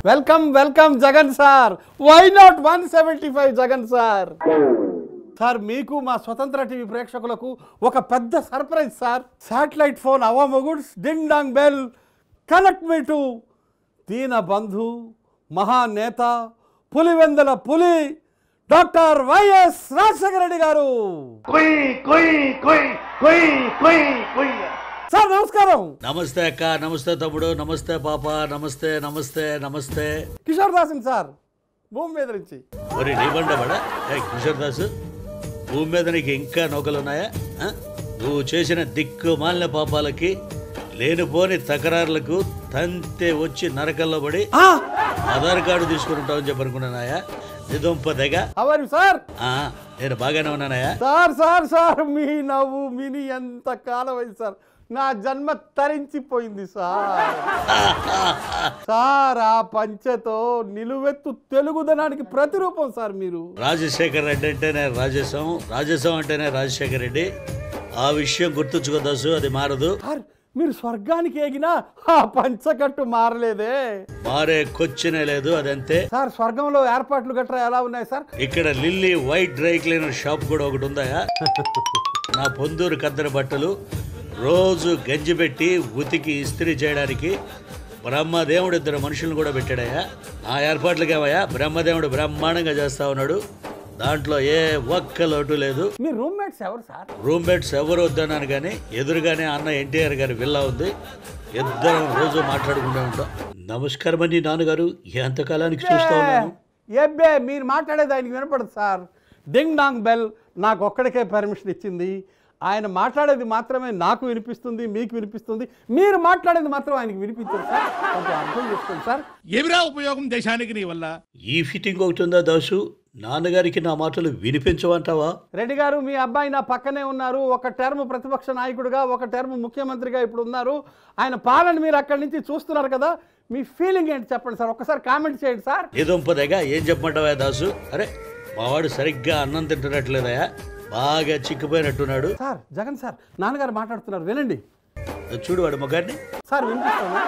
Welcome welcome Jagan sir why not one seventy five Jagan sir sir మీకు మా స్వతంత్ర TV ప్రేక్షకులకు ఒక పెద్ద సర్ప్రైజ్ సార్ శాటిలైట్ ఫోన్ అవమగుడ్స్ ding dong bell connect me to దీన బంధు మహానేత పులివెందల పులి డాక్టర్ వైఎస్ రాజశేఖర రెడ్డి గారు కొయ్ కొయ్ కొయ్ కొయ్ కొయ్ కొయ్ సార్ నమస్కారం నమస్తే అక్క నమస్తే తమ్ముడు నమస్తే పాప నమస్తే నమస్తే నమస్తే కిషోర్ దాసన్ సార్ భూమి మీద నుంచి ఒరి నీబండ బడ ఏ కిషోర్ దాసు భూమి మీద నీకు ఇంకా నౌకలు ఉన్నాయా ఆ? నువ్వు చేసిన దిక్కు మాలిన పాపాలకి లేనిపోని తకరారులకు తంతే వచ్చి నరకల్లో పడి ఆ, ఆధార్ కార్డు తీసుకుని ఉంటావని చెప్పి అనుకున్నానాయా నిదుంప తెగ అవరు సార్ ఆ, నేను బాగానే ఉన్నానాయా సార్ సార్ సార్ మీ నవ్వు మిని ఎంత కాలం అయింది సార్ నా జన్మ తరించిపోయింది సార్ సార్ ఆ పంచెతో నిలువెత్తు తెలుగుదనానికి ప్రతిరూపం సార్ మీరు రాజశేఖర్ రెడ్డి అంటేనే రాజేశం రాజేశం అంటేనే రాజశేఖర్ రెడ్డి ఆ విషయం గుర్తుంచుకో దాసు అది మారదు సార్ మీరు స్వర్గానికి ఎగినా ఆ పంచకట్టు మారలేదే మారే కొచ్చినే లేదు అదంతే సార్ స్వర్గంలో ఏర్పాట్లు గట్రా ఎలా ఉన్నాయి సార్ ఇక్కడ lily white dry cleaner shop కూడా ఒకటి ఉందా నా పొందూరు కద్దరి బట్టలు రోజు గంజి పెట్టి ఉతికి ఇస్త్రీ చేయడానికి బ్రహ్మదేవుడు ఇద్దరు మనుషులను కూడా పెట్టాడయ్యా ఆ ఏర్పాట్లకి ఏమయ్యా బ్రహ్మదేవుడు బ్రహ్మాండంగా చేస్తా ఉన్నాడు దాంట్లో ఏ ఒక్క లోటు లేదు మీ రూమ్మేట్స్ ఎవరు సార్ రూమ్మేట్స్ ఎవరు వద్దన్నాను కానీ ఎదురుగానే అన్న ఎన్టీఆర్ గారి విల్లా ఉంది ఇద్దరం రోజు మాట్లాడుకుంటూ ఉంటాం నమస్కారం అండి నాన్నగారు ఎంతకాలానికి చూస్తా ఉన్నాను ఎబ్బే మీరు మాట్లాడేది ఆయనకి వినపడదు సార్ డింగ్ డాంగ్ బెల్ నాకు ఒక్కడికే పర్మిషన్ ఇచ్చింది ఆయన మాట్లాడేది మాత్రమే నాకు వినిపిస్తుంది మీకు వినిపిస్తుంది మీరు మాట్లాడేది మాత్రం ఆయనకి వినిపించదు సార్ కొంచెం అర్థం చేసుకోండి సార్ ఏమిరా ఉపయోగం దేశానికి నీ వల్ల ఈ ఫిట్టింగ్ ఒకటి ఉందా దాసు నాన్నగారికి నా మాటలు వినిపించవంటావా రెడ్డి గారు మీ అబ్బాయి నా పక్కనే ఉన్నారు ఒక టర్మ్ ప్రతిపక్ష నాయకుడిగా ఒక టర్మ్ ముఖ్యమంత్రిగా ఇప్పుడు ఉన్నారు ఆయన పాలన మీరు అక్కడి నుంచి చూస్తున్నారు కదా మీ ఫీలింగ్ ఏంటి చెప్పండి సార్ ఒకసారి కామెంట్ చేయండి సార్ నిదుంపదగా ఏం చెప్పమంటావా దాసు అరే మావాడు సరిగ్గా అన్నం తింటున్నట్లేదయా బాగా చిక్కిపోయినట్టున్నాడు సార్ జగన్ సార్ నాన్నగారు మాట్లాడుతున్నారు వినండి చూడు వాడు మొగాడిని సార్ వినిపిస్తాను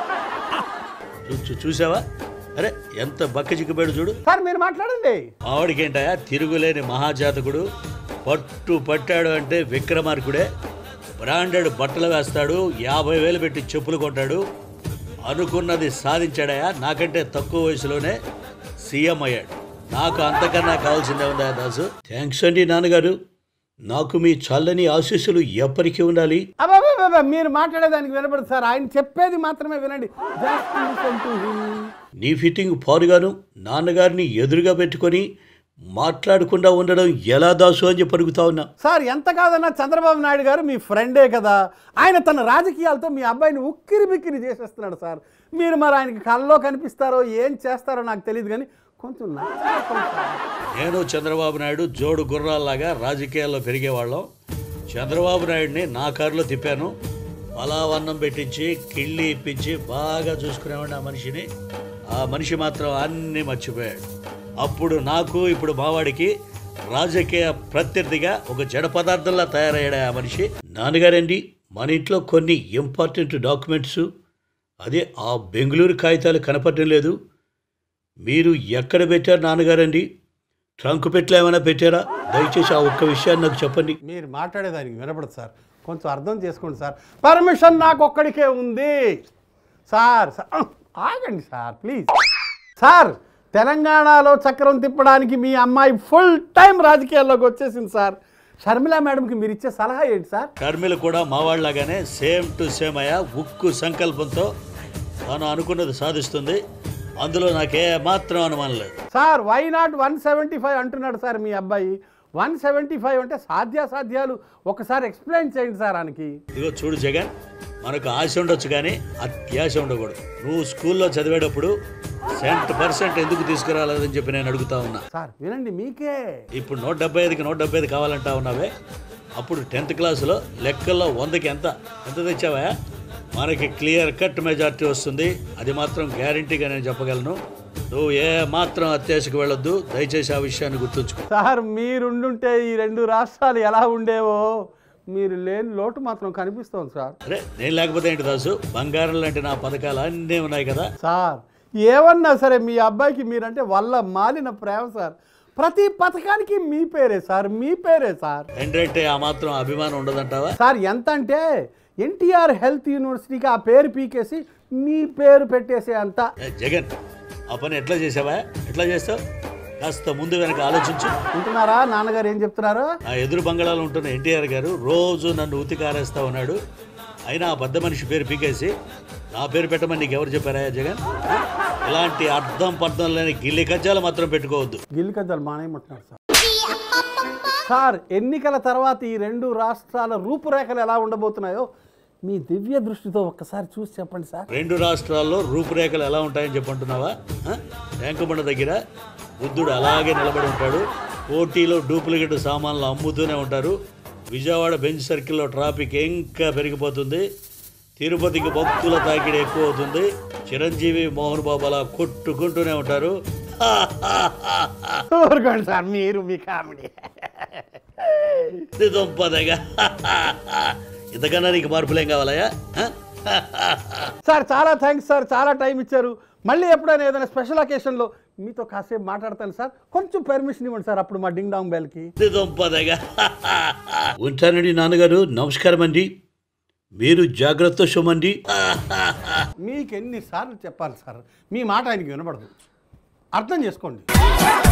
చూ- చూ- చూసావా అరే ఎంత బక్క చిక్కిపోయాడు చూడు సార్ మీరు మాట్లాడండి మావాడికి ఏంటయా తిరుగులేని మహాజాతకుడు పట్టు పట్టాడు అంటే విక్రమార్కుడే బ్రాండెడ్ బట్టలు వేస్తాడు యాభై వేలు పెట్టి చెప్పులు కొంటాడు అనుకున్నది సాధించాడయా నాకంటే తక్కువ వయసులోనే సీఎం అయ్యాడు నాకు అంతకన్నా కావాల్సిందే ఉందా దాసు థ్యాంక్స్ అండి నాన్నగారు నాకు మీ చల్లని ఆశీస్సులు ఎప్పటికీ ఉండాలి అబ్బాబాబా మీరు మాట్లాడేదానికి వినపడదు సార్ ఆయన చెప్పేది మాత్రమే వినండి Just listen to him. నీ ఫిట్టింగ్ పారుగాను నాన్నగారిని ఎదురుగా పెట్టుకొని మాట్లాడకుండా ఉండడం ఎలా దాసు అని చెప్పి అడుగుతా ఉన్నా సార్ ఎంత కాదన్నా చంద్రబాబు నాయుడు గారు మీ ఫ్రెండే కదా ఆయన తన రాజకీయాలతో మీ అబ్బాయిని ఉక్కిరి బిక్కిరి చేసేస్తున్నాడు సార్ మీరు మరి ఆయనకి కళ్ళలో కనిపిస్తారో ఏం చేస్తారో నాకు తెలియదు కానీ కొంచెం నచ్చ చెప్పండి సార్. నేను చంద్రబాబు నాయుడు జోడు గుర్రాల్లాగా రాజకీయాల్లో పెరిగేవాళ్ళం చంద్రబాబు నాయుడిని నా కారులో తిప్పాను పలావన్నం పెట్టించి కిళ్ళి ఇప్పించి బాగా చూసుకునేవాడిని ఆ మనిషిని ఆ మనిషి మాత్రం అన్నీ మర్చిపోయాడు అప్పుడు నాకు ఇప్పుడు మావాడికి రాజకీయ ప్రత్యర్థిగా ఒక జడ పదార్థంలా తయారయ్యాడు ఆ మనిషి నాన్నగారండి మన ఇంట్లో కొన్ని ఇంపార్టెంట్ డాక్యుమెంట్స్ అదే ఆ బెంగళూరు కాగితాలు కనపడడం లేదు మీరు ఎక్కడ పెట్టారు నాన్నగారండి ట్రంక్ పెట్లో ఏమైనా పెట్టారా దయచేసి ఆ ఒక్క విషయాన్ని నాకు చెప్పండి మీరు మాట్లాడేదానికి వినపడదు సార్ కొంచెం అర్థం చేసుకోండి సార్ పర్మిషన్ నాకు ఒక్కడికే ఉంది సార్ సా- ఆ, ఆగండి సార్ ప్లీజ్ సార్ తెలంగాణలో చక్రం తిప్పడానికి మీ అమ్మాయి ఫుల్ టైం రాజకీయాల్లోకి వచ్చేసింది సార్ షర్మిల మేడంకి మీరు ఇచ్చే సలహా ఏంటి సార్ షర్మిల కూడా మావాళ్ళలాగానే సేమ్ టు సేమ్ అయ్యా ఉక్కు సంకల్పంతో తాను అనుకున్నది సాధిస్తుంది అందులో నాకే మాత్రం అనుమానం లేదు sir why not one seventy five అంటున్నాడు సార్ మీ అబ్బాయి వన్ సెవెంటీ ఫైవ్ అంటే సాధ్యాసాధ్యాలు ఒకసారి ఎక్స్ప్లెయిన్ చేయండి సార్ ఆయనకి ఇదిగో చూడు జగన్ మనకు ఆశ ఉండొచ్చు కానీ అత్యాశ ఉండకూడదు నువ్వు స్కూల్లో చదివేటప్పుడు సెంట్ పర్సెంట్ ఎందుకు తీసుకురాలేదని చెప్పి నేను అడుగుతా ఉన్నా సార్ వినండి మీకే ఇప్పుడు నూట డెబ్బై ఐదుకి నూట డెబ్బై ఐదు కావాలంటా ఉన్నావే అప్పుడు టెన్త్ క్లాసులో లెక్కల్లో వందకి ఎంత ఎంత తెచ్చావా మనకి క్లియర్ కట్ మెజార్టీ వస్తుంది అది మాత్రం గ్యారంటీగా నేను చెప్పగలను నువ్వు ఏ మాత్రం అత్యాశకు వెళ్ళొద్దు దయచేసి ఆ విషయాన్ని గుర్తుంచుకో సార్ మీరుండుంటే ఈ రెండు రాష్ట్రాలు ఎలా ఉండేవో మీరు లేని లోటు మాత్రం కనిపిస్తోంది సార్ అరే నేను లేకపోతే ఏంటి దాసు బంగారం లాంటి నా పథకాలు అన్నీ ఉన్నాయి కదా సార్ ఏమన్నా సరే మీ అబ్బాయికి మీరంటే వల్ల మాలిన ప్రేమ సార్ ప్రతి పథకానికి మీ పేరే సార్ మీ పేరే సార్ ఏంటంటే ఆ మాత్రం అభిమానం ఉండదంటావా సార్ ఎంత అంటే ఎన్టీఆర్ హెల్త్ యూనివర్సిటీకి ఆ పేరు పీకేసి మీ పేరు పెట్టేసే అంత ఏ, జగన్ ఆ పని ఎట్లా చేసావా ఎట్లా చేస్తావు కాస్త ముందు వెనక ఆలోచించు వింటున్నారా నాన్నగారు ఏం చెప్తున్నారు ఆ ఎదురు బంగాళాలో ఉంటున్న ఎన్టీఆర్ గారు రోజు నన్ను ఉతి కారేస్తా ఉన్నాడు అయినా ఆ పెద్ద మనిషి పేరు పీకేసి నా పేరు పెట్టమని నీకు ఎవరు చెప్పారా జగన్ ఇలాంటి అర్థం పర్థం లేని గిల్లి కజ్జాలు మాత్రం పెట్టుకోవద్దు గిల్లి కజ్జాలు మానేయమంటున్నారు సార్ సార్ ఎన్నికల తర్వాత ఈ రెండు రాష్ట్రాల రూపురేఖలు ఎలా ఉండబోతున్నాయో మీ దివ్య దృష్టితో ఒక్కసారి చూసి చెప్పండి సార్ రెండు రాష్ట్రాల్లో రూపురేఖలు ఎలా ఉంటాయని చెప్పంటున్నావా ఆ? ట్యాంకు బండ దగ్గర బుద్ధుడు అలాగే నిలబడి ఉంటాడు పోటీలో డూప్లికేట్ సామాన్లు అమ్ముతూనే ఉంటారు విజయవాడ బెంచ్ సర్కిల్లో ట్రాఫిక్ ఇంకా పెరిగిపోతుంది తిరుపతికి భక్తుల తాకిడి ఎక్కువ అవుతుంది చిరంజీవి మోహన్ బాబు అలా కొట్టుకుంటూనే ఉంటారు ఊరుకోండి సార్ మీరు మీ కామెడీ దుంపదగా ఇంతకన్నా నీకు మార్పులేం కావాలయా ఆ? సార్ చాలా థ్యాంక్స్ సార్ చాలా టైం ఇచ్చారు మళ్ళీ ఎప్పుడైనా ఏదైనా స్పెషల్ అకేషన్లో మీతో కాసేపు మాట్లాడతాను సార్ కొంచెం పర్మిషన్ ఇవ్వండి సార్ అప్పుడు మా డింగ్ డాంగ్ బెల్కి దుంపదగా ఉంటానండి నాన్నగారు నమస్కారం అండి మీరు జాగ్రత్త సుమండి మీకు ఎన్నిసార్లు చెప్పాలి సార్ మీ మాట ఆయనకి వినపడదు అర్థం చేసుకోండి